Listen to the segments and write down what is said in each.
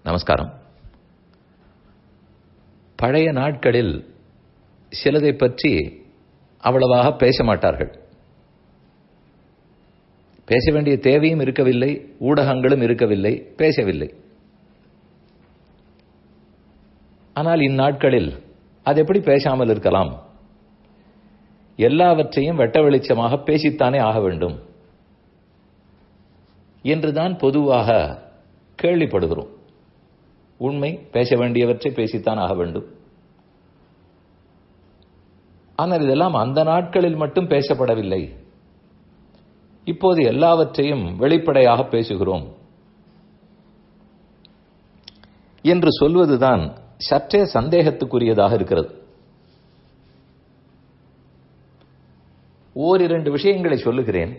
நமஸ்காரம் பழைய நாட்களில் சிலதை பற்றி அவ்வளவாக பேச மாட்டார்கள் பேச வேண்டிய தேவையும் இருக்கவில்லை ஊடகங்களும் இருக்கவில்லை பேசவில்லை ஆனால் இந்நாட்களில் அது எப்படி பேசாமல் இருக்கலாம் எல்லாவற்றையும் வெட்ட வெளிச்சமாக பேசித்தானே ஆக வேண்டும் என்றுதான் பொதுவாக கேள்விப்படுகிறோம் உண்மை பேச வேண்டியவற்றை பேசித்தான் ஆக வேண்டும் ஆனால் இதெல்லாம் அந்த நாட்களில் மட்டும் பேசப்படவில்லை இப்போது எல்லாவற்றையும் வெளிப்படையாக பேசுகிறோம் என்று சொல்வதுதான் சற்றே சந்தேகத்துக்குரியதாக இருக்கிறது ஓரிரண்டு விஷயங்களை சொல்லுகிறேன்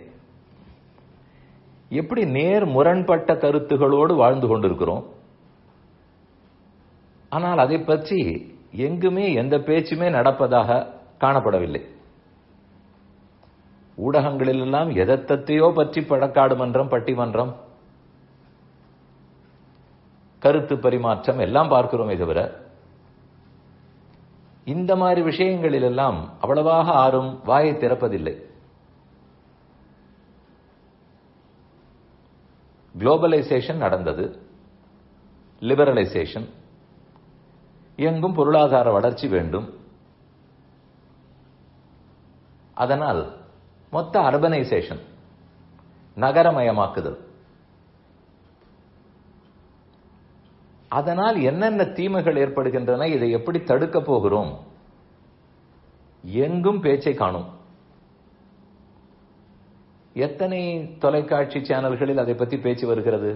எப்படி நேர் முரண்பட்ட கருத்துகளோடு வாழ்ந்து கொண்டிருக்கிறோம் ஆனால் அதை பற்றி எங்குமே எந்த பேச்சுமே நடப்பதாக காணப்படவில்லை ஊடகங்களிலெல்லாம் எதத்தையோ பற்றி பழக்காடு மன்றம் பட்டிமன்றம் கருத்து பரிமாற்றம் எல்லாம் பார்க்கிறோமே தவிர இந்த மாதிரி விஷயங்களிலெல்லாம் அவ்வளவாக ஆறும் வாயை திறப்பதில்லை குளோபலைசேஷன் நடந்தது லிபரலைசேஷன் எங்கும் பொருளாதார வளர்ச்சி வேண்டும் அதனால் மொத்த அர்பனைசேஷன் நகரமயமாக்குதல் அதனால் என்னென்ன தீமைகள் ஏற்படுகின்றன இதை எப்படி தடுக்க போகிறோம் எங்கும் பேச்சை காணும் எத்தனை தொலைக்காட்சி சேனல்களில் அதை பற்றி பேச்சு வருகிறது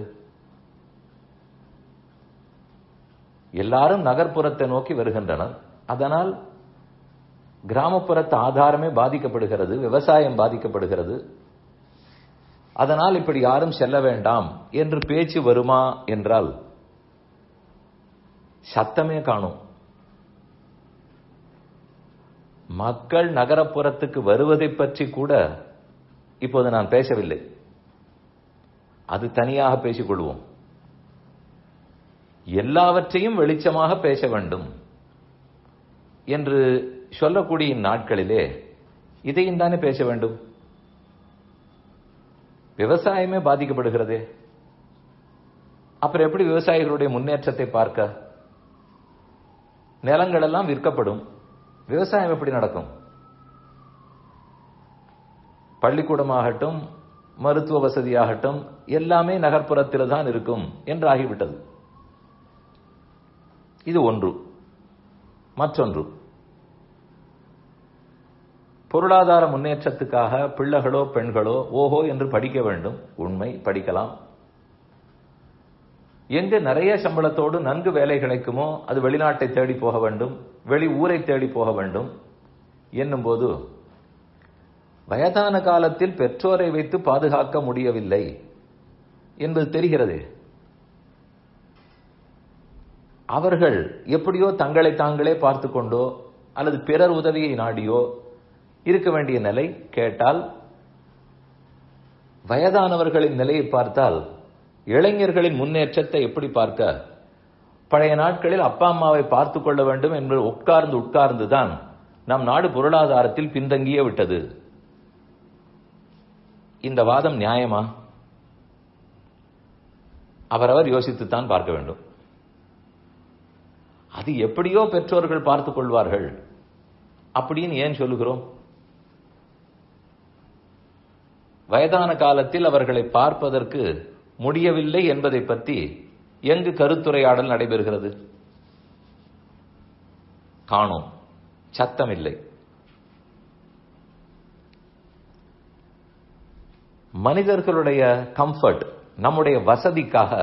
எல்லாரும் நகர்ப்புறத்தை நோக்கி வருகின்றனர் அதனால் கிராமப்புறத்து ஆதாரமே பாதிக்கப்படுகிறது விவசாயம் பாதிக்கப்படுகிறது அதனால் இப்படி யாரும் செல்ல வேண்டாம் என்று பேச்சு வருமா என்றால் சத்தமே காணும் மக்கள் நகரப்புறத்துக்கு வருவதை பற்றி கூட இப்போது நான் பேசவில்லை அது தனியாக பேசிக் கொள்வோம் எல்லாவற்றையும் வெளிச்சமாக பேச வேண்டும் என்று சொல்லக்கூடிய இந்நாட்களிலே இதையும் தானே பேச வேண்டும் விவசாயமே பாதிக்கப்படுகிறதே அப்புறம் எப்படி விவசாயிகளுடைய முன்னேற்றத்தை பார்க்க நிலங்கள் எல்லாம் விற்கப்படும் விவசாயம் எப்படி நடக்கும் பள்ளிக்கூடமாகட்டும் மருத்துவ வசதியாகட்டும் எல்லாமே நகர்ப்புறத்தில் தான் இருக்கும் என்று ஆகிவிட்டது இது ஒன்று மற்றொன்று பொருளாதார முன்னேற்றத்துக்காக பிள்ளைகளோ பெண்களோ ஓஹோ என்று படிக்க வேண்டும் உண்மை படிக்கலாம் எங்கு நிறைய சம்பளத்தோடு நன்கு வேலை கிடைக்குமோ அது வெளிநாட்டை தேடி போக வேண்டும் வெளி ஊரை தேடி போக வேண்டும் என்னும் போது வயதான காலத்தில் பெற்றோரை வைத்து பாதுகாக்க முடியவில்லை என்பது தெரிகிறது அவர்கள் எப்படியோ தங்களை தாங்களே பார்த்து கொண்டோ அல்லது பிறர் உதவியை நாடியோ இருக்க வேண்டிய நிலை கேட்டால் வயதானவர்களின் நிலையை பார்த்தால் இளைஞர்களின் முன்னேற்றத்தை எப்படி பார்க்க பழைய நாட்களில் அப்பா அம்மாவை பார்த்து கொள்ள வேண்டும் என்று உட்கார்ந்து உட்கார்ந்து தான் நம் நாடு பொருளாதாரத்தில் பின்தங்கியே விட்டது இந்த வாதம் நியாயமா அவரவர் யோசித்துத்தான் பார்க்க வேண்டும் அது எப்படியோ பெற்றோர்கள் பார்த்துக் கொள்வார்கள் அப்படின்னு ஏன் சொல்லுகிறோம் வயதான காலத்தில் அவர்களை பார்ப்பதற்கு முடியவில்லை என்பதை பற்றி எங்கு கருத்துரையாடல் நடைபெறுகிறது காணோம் சத்தமில்லை மனிதர்களுடைய கம்ஃபர்ட் நம்முடைய வசதிக்காக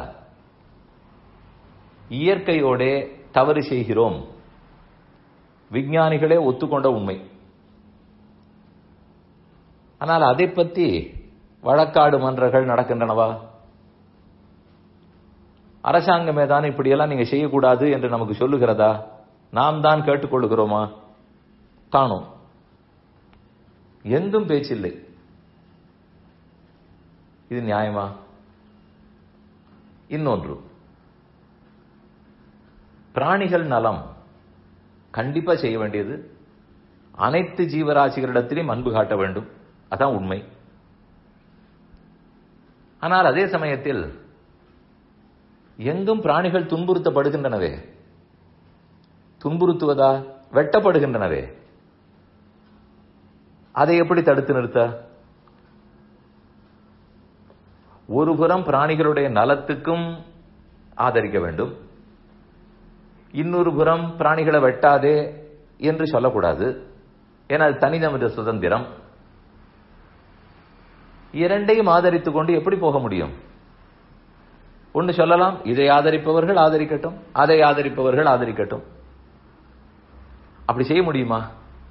இயற்கையோடே தவறு செய்கிறோம் விஞ்ஞானிகளே ஒத்துக்கொண்ட உண்மை ஆனால் அதை பற்றி வழக்காடு மன்றங்கள் நடக்கின்றனவா அரசாங்கமே தான் இப்படியெல்லாம் நீங்க செய்யக்கூடாது என்று நமக்கு சொல்லுகிறதா நாம் தான் கேட்டுக்கொள்ளுகிறோமா காணும் எங்கும் பேச்சில்லை இது நியாயமா இன்னொன்று பிராணிகள் நலம் கண்டிப்பா செய்ய வேண்டியது அனைத்து ஜீவராசிகளிடத்திலையும் அன்பு காட்ட வேண்டும் அதான் உண்மை ஆனால் அதே சமயத்தில் எங்கும் பிராணிகள் துன்புறுத்தப்படுகின்றனவே துன்புறுத்துவதா வெட்டப்படுகின்றனவே அதை எப்படி தடுத்து நிறுத்த ஒரு புறம் பிராணிகளுடைய நலத்துக்கும் ஆதரிக்க வேண்டும் இன்னொரு புறம் பிராணிகளை வெட்டாதே என்று சொல்லக்கூடாது ஏன்னா அது தனிநமது சுதந்திரம் இரண்டையும் ஆதரித்துக் கொண்டு எப்படி போக முடியும் ஒன்று சொல்லலாம் இதை ஆதரிப்பவர்கள் ஆதரிக்கட்டும் அதை ஆதரிப்பவர்கள் ஆதரிக்கட்டும் அப்படி செய்ய முடியுமா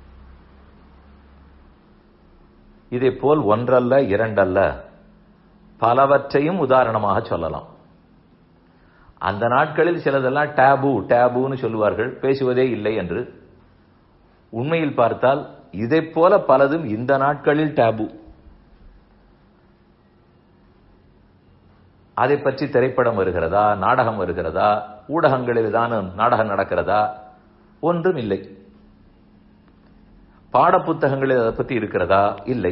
இதே போல் ஒன்றல்ல இரண்டல்ல பலவற்றையும் உதாரணமாக சொல்லலாம் அந்த நாட்களில் சிலதெல்லாம் டேபு டேபுன்னு சொல்லுவார்கள் பேசுவதே இல்லை என்று உண்மையில் பார்த்தால் இதை போல பலதும் இந்த நாட்களில் டேபு அதை பற்றி திரைப்படம் வருகிறதா நாடகம் வருகிறதா ஊடகங்களில் தான் நாடகம் நடக்கிறதா ஒன்றும் இல்லை பாடப்புத்தகங்களில் அதை பற்றி இருக்கிறதா இல்லை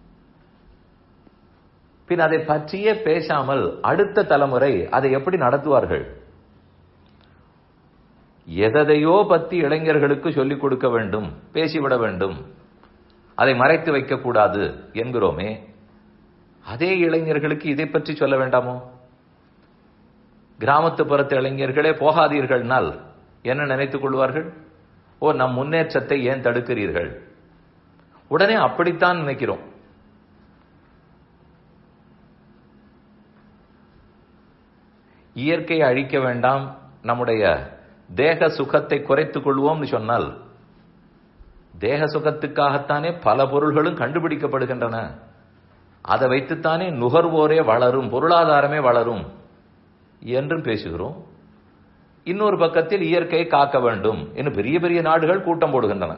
பின் அதை பற்றியே பேசாமல் அடுத்த தலைமுறை அதை எப்படி நடத்துவார்கள் எதையோ பத்தி இளைஞர்களுக்கு சொல்லிக் கொடுக்க வேண்டும் பேசிவிட வேண்டும் அதை மறைத்து வைக்கக்கூடாது என்கிறோமே அதே இளைஞர்களுக்கு இதை பற்றி சொல்ல வேண்டாமோ கிராமத்துப்புறத்து இளைஞர்களே போகாதீர்கள்னால் என்ன நினைத்துக் கொள்வார்கள் ஓ நம் முன்னேற்றத்தை ஏன் தடுக்கிறீர்கள் உடனே அப்படித்தான் நினைக்கிறோம் இயற்கையை அழிக்க வேண்டாம் நம்முடைய தேக சுகத்தை குறைத்துக் கொள்வோம்னு சொன்னால் தேக சுகத்துக்காகத்தானே பல பொருள்களும் கண்டுபிடிக்கப்படுகின்றன அதை வைத்துத்தானே நுகர்வோரே வளரும் பொருளாதாரமே வளரும் என்றும் பேசுகிறோம் இன்னொரு பக்கத்தில் இயற்கையை காக்க வேண்டும் என்று பெரிய பெரிய நாடுகள் கூட்டம் போடுகின்றன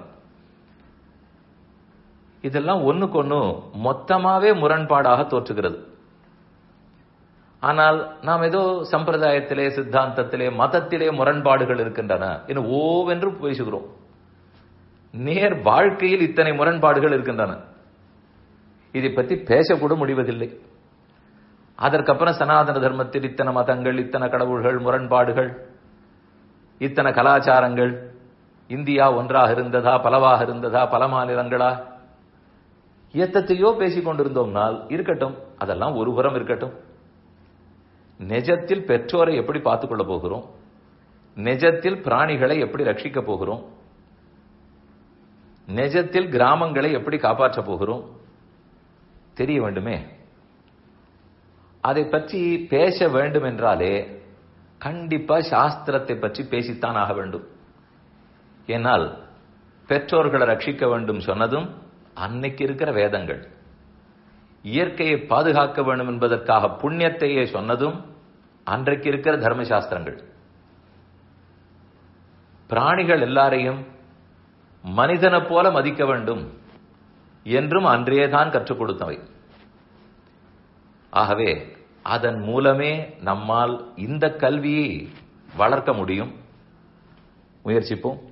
இதெல்லாம் ஒண்ணுக்கொன்னு மொத்தமாவே முரண்பாடாக தோற்றுகிறது ஆனால் நாம் ஏதோ சம்பிரதாயத்திலே சித்தாந்தத்திலே மதத்திலே முரண்பாடுகள் இருக்கின்றன என்று ஓவென்று பேசுகிறோம் நேர் வாழ்க்கையில் இத்தனை முரண்பாடுகள் இருக்கின்றன இதை பற்றி பேசக்கூட முடிவதில்லை அதற்கப்புறம் சனாதன தர்மத்தில் இத்தனை மதங்கள் இத்தனை கடவுள்கள் முரண்பாடுகள் இத்தனை கலாச்சாரங்கள் இந்தியா ஒன்றாக இருந்ததா பலவாக இருந்ததா பல மாநிலங்களா எத்தத்தையோ பேசிக் கொண்டிருந்தோம்னால் இருக்கட்டும் அதெல்லாம் ஒரு புறம் இருக்கட்டும் நிஜத்தில் பெற்றோரை எப்படி பார்த்துக் கொள்ள போகிறோம் நிஜத்தில் பிராணிகளை எப்படி ரட்சிக்க போகிறோம் நிஜத்தில் கிராமங்களை எப்படி காப்பாற்ற போகிறோம் தெரிய வேண்டுமே அதை பற்றி பேச வேண்டும் என்றாலே கண்டிப்பா சாஸ்திரத்தை பற்றி பேசித்தான் ஆக வேண்டும் ஏனால் பெற்றோர்களை ரட்சிக்க வேண்டும் சொன்னதும் அன்னைக்கு இருக்கிற வேதங்கள் இயற்கையை பாதுகாக்க வேண்டும் என்பதற்காக புண்ணியத்தையே சொன்னதும் அன்றைக்கு இருக்கிற தர்மசாஸ்திரங்கள் பிராணிகள் எல்லாரையும் மனிதனை போல மதிக்க வேண்டும் என்றும் அன்றேதான் கற்றுக் கொடுத்தவை ஆகவே அதன் மூலமே நம்மால் இந்த கல்வியை வளர்க்க முடியும் முயற்சிப்போம்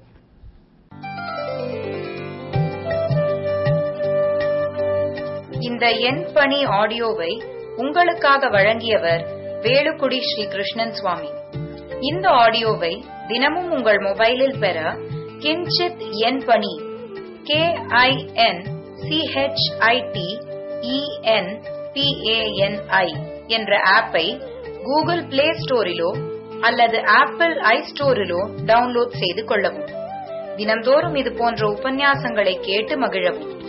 இந்த எண் பணி ஆடியோவை உங்களுக்காக வழங்கியவர் வேலுக்குடி ஸ்ரீ கிருஷ்ணன் சுவாமி இந்த ஆடியோவை தினமும் உங்கள் மொபைலில் பெற கிஞ்சித் எண் பணி கே ஐ என் சிஹெச்ஐடி இஎன் பிஏஎன்ஐ என்ற ஆப்பை கூகுள் பிளே ஸ்டோரிலோ அல்லது ஆப்பிள் ஐ ஸ்டோரிலோ டவுன்லோட் செய்து கொள்ளவும் தினம்தோறும் இது போன்ற உபன்யாசங்களை கேட்டு மகிழவும்